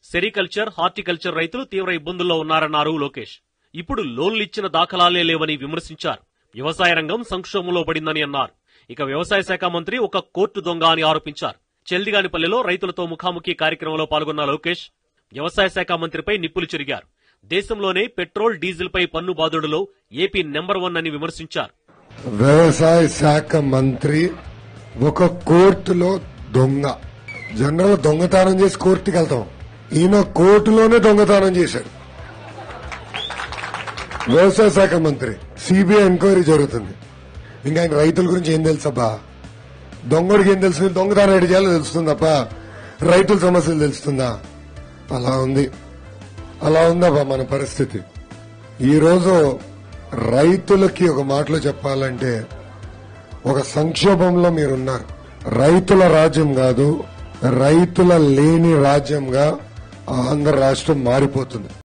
sericulture horticulture రైతులు తీవ్ర ఇబ్బందుల్లో ఉన్నారన్నారు లోకేష్ ఇప్పుడు లోన్లు ఇచ్చిన దాఖలాలే లేవని విమర్శించారు వ్యవసాయ రంగం సంక్షోభంలో పడిందని అన్నారు ఇక వ్యవసాయ శాఖ మంత్రి ఒక కోర్టు దొంగ అని ఆరోపించారు చెల్దిగానిపల్లెలో రైతులతో ముఖాముఖి కార్యక్రమంలో పాల్గొన్న లోకేష్ వ్యవసాయ శాఖ మంత్రిపై నిప్పులు చెరిగారు దేశంలోనే పెట్రోల్ డీజిల్ పై పన్ను బాదుడులో ఏపీ నెంబర్ వన్ అని విమర్శించారు వ్యవసాయ శాఖ మంత్రి ఒక కోర్టులో దొంగ జనరల్ దొంగతనం చేసి కోర్టుకి వెళ్తాం ఈయన కోర్టులోనే దొంగతనం చేశాడు వ్యవసాయ శాఖ మంత్రి సిబిఐ ఎంక్వైరీ జరుగుతుంది ఇంకా ఆయన రైతుల గురించి ఏం తెలుసబ్బా దొంగడికి ఏం తెలుసు దొంగతనం ఎటు చేయాలో తెలుస్తుందప్ప రైతుల సమస్యలు తెలుస్తుందా అలా ఉంది అలా ఉందబ్బా మన పరిస్థితి ఈ రోజు రైతులకి ఒక మాటలో చెప్పాలంటే ఒక సంక్షోభంలో మీరున్నారు రైతుల రాజ్యం కాదు రైతుల లేని రాజ్యంగా ఆంధ్ర రాష్ట్రం మారిపోతుంది